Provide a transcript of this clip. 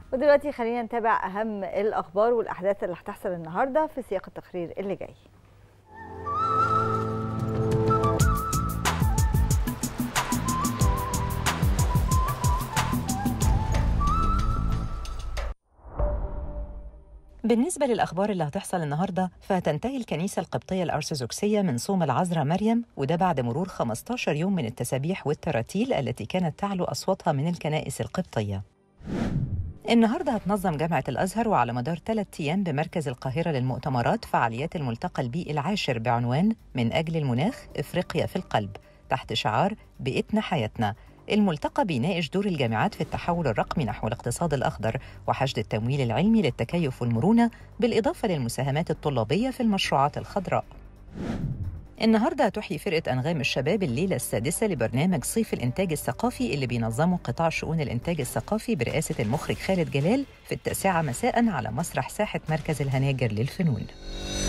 ودلوقتي خلينا نتابع أهم الأخبار والأحداث اللي هتحصل النهاردة في سياق التقرير اللي جاي بالنسبة للأخبار اللي هتحصل النهاردة فهتنتهي الكنيسة القبطية الأرثوذكسية من صوم العذراء مريم وده بعد مرور 15 يوم من التسابيح والتراتيل التي كانت تعلو أصواتها من الكنائس القبطية النهارده هتنظم جامعة الأزهر وعلى مدار ثلاثة أيام بمركز القاهرة للمؤتمرات فعاليات الملتقى البيئي العاشر بعنوان من أجل المناخ إفريقيا في القلب تحت شعار بيئتنا حياتنا الملتقى بيناقش دور الجامعات في التحول الرقمي نحو الاقتصاد الأخضر وحشد التمويل العلمي للتكيف والمرونة بالإضافة للمساهمات الطلابية في المشروعات الخضراء النهارده هتحيي فرقة أنغام الشباب الليلة السادسة لبرنامج صيف الإنتاج الثقافي اللي بينظمه قطاع شؤون الإنتاج الثقافي برئاسة المخرج خالد جلال في التاسعة مساء على مسرح ساحة مركز الهناجر للفنون.